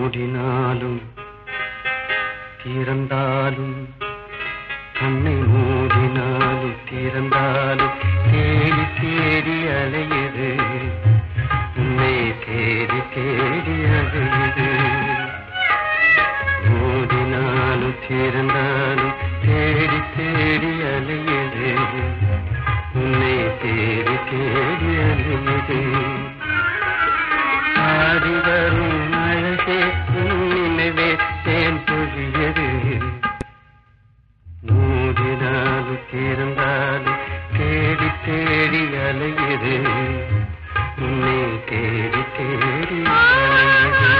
மூடினாலும் திறந்தாலும் கண்ணை மூடினாலும் திறந்தாலும் தேடி தேடி அலையுது உன்னை தேடி தேடி அலையுது மூடினாலும் திறந்தாலும் தேடி தேடி அலையுது உன்னை தேடி தேடி அலையுது ஆடி வரும் அழகே உன் நினைவே தேன் பொழியது மூடினாலும் திறந்தாலும் தேடி தேடி அலையுது உன்னை தேடி தேடி அலையுது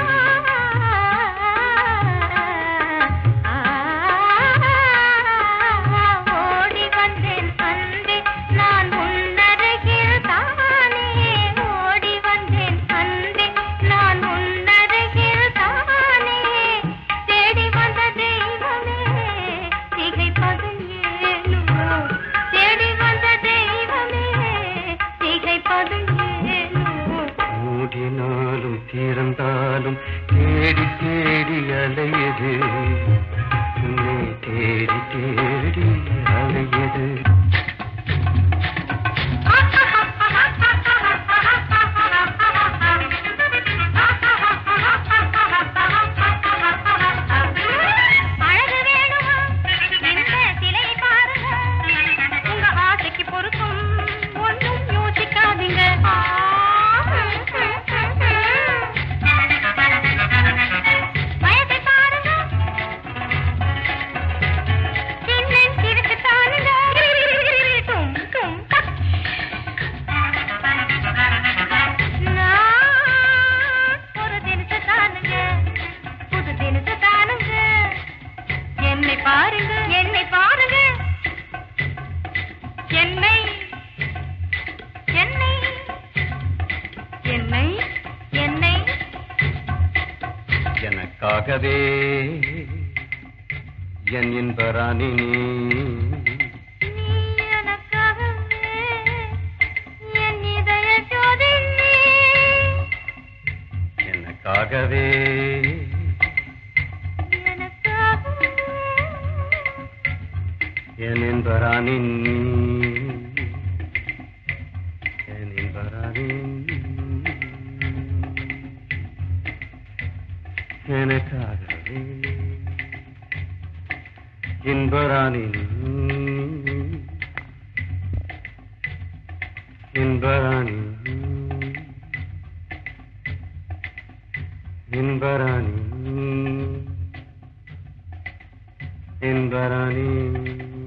ஓடி வந்தேன் அன்பே நான் உன்னருகில் தானே ஓடி வந்தேன் அன்பே நான் உன்னருகில் தானே தேடி வந்த தெய்வமே திகைப்பதும் ஏனோ தேடி வந்த தெய்வமே திகைப்பதும் ஏனோ மூடினாலும் திறந்தாலும் தேடி தேடி அலையுது உன்னை தேடி தேடி அலையுது அழகு வேணுமா இந்த சிலையை பாருங்க உங்க ஆசைக்கு பொருத்தம் ஒன்றும் யோசிக்காதீங்க வயசை பாருங்க சின்னன் சிரிச்சு தானுங்க டும், டும், டக். நான் ஒரு தினத்தை தானுங்க புது தினத்தை தானுங்க என்னை பாருங்க என்னை பாருங்க என்னை என்னை என்னை என்னை எனக்காகவே என் இன்பராணி நீ நீ எனக்காகவே என் இதய ஜோதி நீ எனக்காகவே எனக்காகவே என் இன்பராணி நீ என் இன்பராணி எனக்காகவே இன்பராணி நீ இன்பராணி நீ இன்பராணி இன்பராணி